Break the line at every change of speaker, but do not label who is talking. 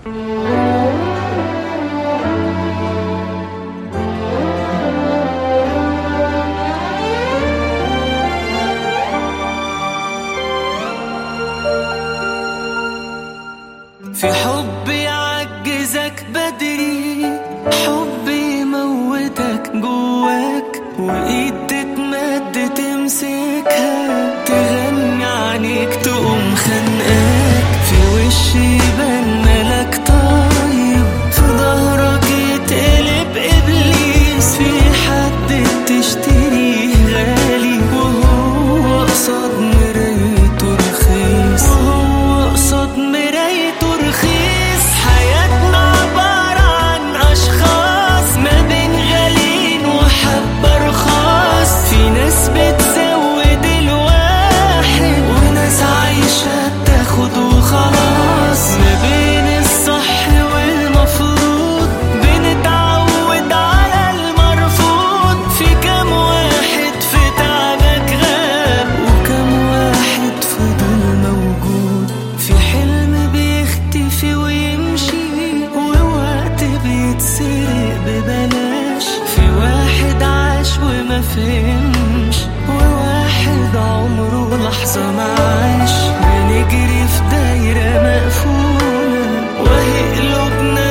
في حب يعجزك بدري حب يموتك جواك وايد تتمد تمسكها تغني عنيك تقوم خانقاك في وش يبان ملك طيب في ظهرك يتقلب ابليس في حد تشتريه غالي وهو قصاد مرايته رخيص وهو قصاد مرايته رخيص حياتنا عبارة عن أشخاص ما بين غاليين وحبة رخاص في ناس بتزود الواحد وناس عايشة تاخد وخلاص ما بين الصح والمفروض بنتعود على المرفوض في كام واحد في تعبك غاب وكم واحد فضل موجود في حلم بيختفي ويمشي ووقت بيتسرق ببلاش في واحد عاش وما فهمش وواحد عمره لحظة ما عاش بنجري في دايرة مقفولة وهي قلوبنا